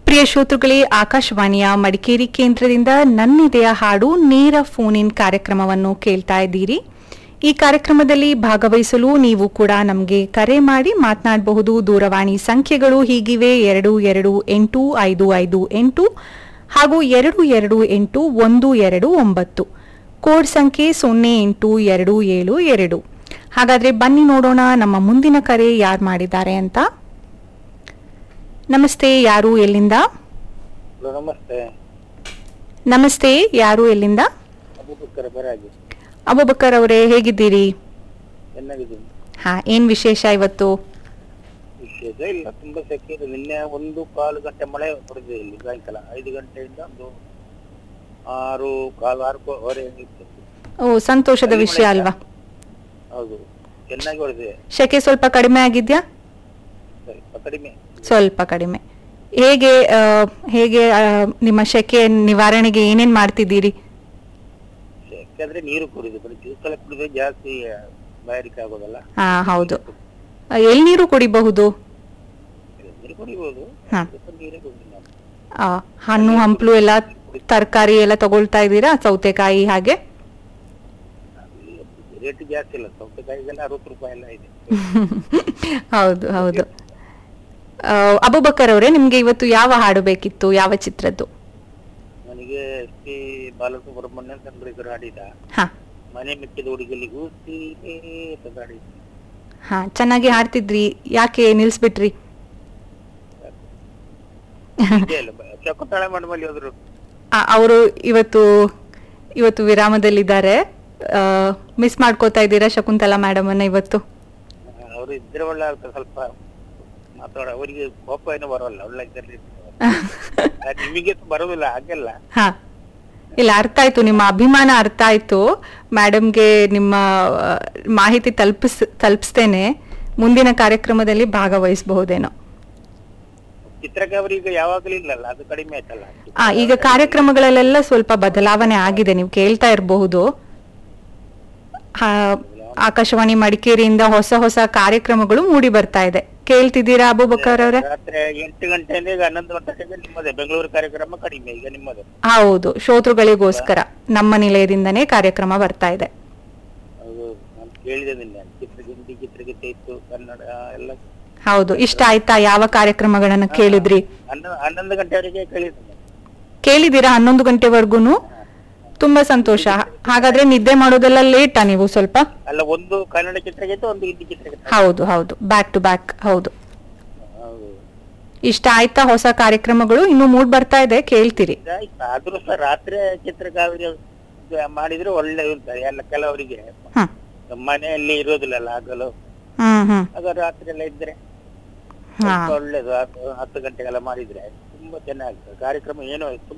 ಪ್ರಿಯ ಶ್ರೋತೃಗಳೇ ಆಕಾಶವಾಣಿಯ ಮಡಿಕೇರಿ ಕೇಂದ್ರದಿಂದ ನನ್ನಿದೆಯ ಹಾಡು ನೇರ ಫೋನ್ ಇನ್ ಕಾರ್ಯಕ್ರಮವನ್ನು ಕೇಳ್ತಾ ಇದ್ದೀರಿ ಈ ಕಾರ್ಯಕ್ರಮದಲ್ಲಿ ಭಾಗವಹಿಸಲು ನೀವು ಕೂಡ ನಮಗೆ ಕರೆ ಮಾಡಿ ಮಾತನಾಡಬಹುದು ದೂರವಾಣಿ ಸಂಖ್ಯೆಗಳು ಹೀಗಿವೆ ಎರಡು ಎರಡು ಎಂಟು ಐದು ಐದು ಎಂಟು ಹಾಗೂ ಎರಡು ಎರಡು ಎಂಟು ಒಂದು ಎರಡು ಒಂಬತ್ತು ಕೋಡ್ ಸಂಖ್ಯೆ ಸೊನ್ನೆ ಎಂಟು ಎರಡು ಏಳು ಎರಡು ಹಾಗಾದ್ರೆ ಬನ್ನಿ ನೋಡೋಣ ನಮ್ಮ ಮುಂದಿನ ಕರೆ ಯಾರು ಮಾಡಿದ್ದಾರೆ ಅಂತ ನಮಸ್ತೆ ಯಾರು ಎಲ್ಲಿಂದ ಹಲೋ ನಮಸ್ತೆ ನಮಸ್ತೆ ಯಾರು ಎಲ್ಲಿಂದ ಅಬೂಬಕ್ಕರ ಬರಾಗಿ ಅಬುಬಕರ್ ಅವರೇ ಹೇಗಿದ್ದೀರಿ ಚೆನ್ನಾಗಿದ್ದೀನಿ ಹಾ ಏನ್ ವಿಶೇಷ ಇವತ್ತು ವಿಶೇಷ ಇಲ್ಲ ತುಂಬಾ ಸೆಕೆ ಇದೆ ನಿನ್ನೆ ಒಂದು ಕಾಲು ಗಂಟೆ ಮಳೆ ಹೊಡೆದಿದೆ ಇಲ್ಲಿ ಸಾಯಂಕಾಲ ಐದು ಗಂಟೆಯಿಂದ ಒಂದು ಆರು ಕಾಲು ಆರುವರೆ ಇತ್ತು ಓ ಸಂತೋಷದ ವಿಷಯ ಅಲ್ವಾ ಹೌದು ಚೆನ್ನಾಗಿ ಹೊಡೆದಿದೆ ಶೆಕೆ ಸ್ವಲ್ಪ ಕಡಿಮೆ ಆಗಿದ್ಯಾ ಸ್ವಲ್ಪ ಕಡಿಮೆ ಸ್ವಲ್ಪ ಕಡಿಮೆ ಹೇಗೆ ಆ, ಹೇಗೆ ಆ, ನಿಮ್ಮ ಶೆಕೆ ನಿವಾರಣೆಗೆ ಏನೇನ್ ಮಾಡ್ತಿದ್ದೀರಿ ಸೆಕೆ ಆದ್ರೆ ನೀರು ಕುಡಿದು ಬರೀ ಜ್ಯೂಸ್ ಎಲ್ಲ ಕುಡಿದ್ರೆ ಜಾಸ್ತಿ ಬಾಯಾರಿಕೆ ಆಗೋದಲ್ಲ ಹಾ ಹೌದು ಆ, ಎಳ್ನೀರು ಕುಡಿಬಹುದು ನೀರು ಕುಡಿಬೋದು ಹಾ. ಸ್ವಲ್ಪ ನೀರೇ ಕುಡಿದಿಲ್ಲ ನಾನು. ಆ, ಹಣ್ಣು ಹಂಪಲು ಎಲ್ಲ ತರಕಾರಿ ಎಲ್ಲ ತಗೊಳ್ತಾ ಇದ್ದೀರಾ ಸೌತೆಕಾಯಿ ಹಾಗೆ ರೇಟ್ ಜಾಸ್ತಿ ಇಲ್ಲ ಸೌತೆಕಾಯಿಗೆಲ್ಲ ಅರವತ್ತು ರೂಪಾಯಿ ಎಲ್ಲ ಇದೆ ಹೌದು ಹೌದು ಆ, ಅಬುಬಕರ್ ಅವರೇ ನಿಮ್ಗೆ ಇವತ್ತು ಯಾವ ಹಾಡು ಬೇಕಿತ್ತು ಯಾವ ಚಿತ್ರದ್ದು ನನಗೆ ಎಸ್ ಪಿ ಬಾಲಸುಬ್ರಹ್ಮಣ್ಯನ್ ಸಂಗ್ರಹಿಕರು ಹಾಡಿದ ಹಾ ಮನೆ ಮೆಚ್ಚಿದ ಹುಡುಗಲ್ಲಿ ಗೂಸ್ತಿನೇ ಅಂತ ಹಾಡಿದ ಹಾ ಚೆನ್ನಾಗಿ ಹಾಡ್ತಿದ್ರಿ ಯಾಕೆ ನಿಲ್ಸ್ಬಿಟ್ರಿ ಇದೆ ಅಲ್ಲ, ಬ- ಶಕುಂತಳ ಮಠದಲ್ಲಿ ಹೋದ್ರು ಅವರು ಇವತ್ತು ಇವತ್ತು ವಿರಾಮದಲ್ಲಿದ್ದಾರೆ ಮಿಸ್ ಮಾಡ್ಕೋತಾ ಇದ್ದೀರಾ ಶಕುಂತಲಾ ಮೇಡಮ್ ಅನ್ನ ಇವತ್ತು ಅವರು ಇದ್ರೆ ಒಳ್ಳೆ ಆಗ್ತದೆ ಸ್ವಲ್ಪ ಮಾತಾಡ ಅವರಿಗೆ ಕೋಪ ಏನೂ ಬರೋಲ್ಲ ಒಳ್ಳೆ ಇದ್ರಲ್ಲಿ ನಿಮಗೆ ಬರೋದಿಲ್ಲ ಹಾಗೆಲ್ಲ ಹಾ ಇಲ್ಲ ಅರ್ಥ ಆಯ್ತು ನಿಮ್ಮ ಅಭಿಮಾನ ಅರ್ಥ ಆಯ್ತು ಮೇಡಮ್ಗೆ ನಿಮ್ಮ ಆ, ಮಾಹಿತಿ ತಲುಪಿಸ್ ತಲುಪಿಸ್ತೇನೆ ಮುಂದಿನ ಕಾರ್ಯಕ್ರಮದಲ್ಲಿ ಭಾಗವಹಿಸಬಹುದೇನೋ ಚಿತ್ರಕ್ಕೆ ಅವರೀಗ ಯಾವಾಗಲೂ ಇಲ್ಲಲ್ಲ ಅದು ಕಡಿಮೆ ಆಯ್ತಲ್ಲ ಆ ಈಗ ಕಾರ್ಯಕ್ರಮಗಳಲ್ಲೆಲ್ಲ ಸ್ವಲ್ಪ ಬದಲಾವಣೆ ಆಗಿದೆ ನೀವು ಕೇಳ್ತಾ ಇರಬಹುದು ಆಕಾಶವಾಣಿ ಮಡಿಕೇರಿಯಿಂದ ಹೊಸ ಹೊಸ ಕಾರ್ಯಕ್ರಮಗಳು ಮೂಡಿ ಬರ್ತಾ ಇದೆ ಕೇಳ್ತಿದ್ದೀರಾ ಅಬೂಬಕರ್ ಅವರೇ ರಾತ್ರಿ ಎಂಟು ಗಂಟೆಯಿಂದ ಈಗ ಹನ್ನೊಂದು ಗಂಟೆಗೆ ನಿಮ್ಮದೇ ಬೆಂಗಳೂರು ಕಾರ್ಯಕ್ರಮ ಕಡಿಮೆ ಈಗ ನಿಮ್ಮದೇ ಹೌದು ಶ್ರೋತೃಗಳಿಗೋಸ್ಕರ ನಮ್ಮ ನಿಲಯದಿಂದನೇ ಕಾರ್ಯಕ್ರಮ ಬರ್ತಾ ಇದೆ ಅದು ನಾನು ಕೇಳಿದೆ ನಿನ್ನೆ ಚಿತ್ರ ಹಿಂದಿ ಚಿತ್ರಗೀತೆ ಇತ್ತು ಕನ್ನಡ ಎಲ್ಲ ಹೌದು ಇಷ್ಟ ಆಯ್ತಾ ಯಾವ ಕಾರ್ಯಕ್ರಮಗಳನ್ನ ಕೇಳಿದ್ರಿ ಹನ್ನೊಂದು ಹನ್ನೊಂದು ಗಂಟೆವರೆಗೆ ಕೇಳಿದ್ದೇನೆ ಕೇಳಿದ್ದೀರಾ ಹನ್ನೊಂದು ಗಂಟೆವರೆಗೂನು ತುಂಬಾ ಸಂತೋಷ ಹಾಗಾದ್ರೆ ನಿದ್ದೆ ಮಾಡೋದೆಲ್ಲ ಲೇಟಾ ನೀವು ಸ್ವಲ್ಪ ಅಲ್ಲ ಒಂದು ಕನ್ನಡ ಚಿತ್ರಗೀತೆ ಒಂದು ಹಿಂದಿ ಚಿತ್ರಗೀತೆ ಹೌದು ಹೌದು ಬ್ಯಾಕ್ ಟು ಬ್ಯಾಕ್ ಹೌದು ಹೌದು ಇಷ್ಟ ಆಯ್ತಾ ಹೊಸ ಕಾರ್ಯಕ್ರಮಗಳು ಇನ್ನು ಮೂಡ್ ಬರ್ತಾ ಇದೆ ಕೇಳ್ತೀರಿ ಇದಾಯ್ತು ಆದ್ರೂ ಸಹ ರಾತ್ರಿ ಚಿತ್ರಕಾವ್ಯ ಮಾಡಿದ್ರೆ ಒಳ್ಳೆ ಇರ್ತಾರೆ ಎಲ್ಲ ಕೆಲವರಿಗೆ ಹ್ಮ್ ಮನೆಯಲ್ಲಿ ಇರೋದಿಲ್ಲಲ್ಲ ಆಗಲು ಹ್ಮ್ ಹ್ಮ್ ಆಗ ರಾತ್ರಿ ಎಲ್ಲ ಇದ್ರೆ ಹಾ ಸ್ವಲ್ಪ ಒಳ್ಳೇದು ಹತ್ತು- ಹತ್ತು ಗಂಟೆಗೆಲ್ಲ ಮಾಡಿದ್ರೆ ತುಂಬಾ ಚೆನ್ನಾಗ್ತದೆ ಕಾರ್ಯಕ್ರಮ ಏನೋ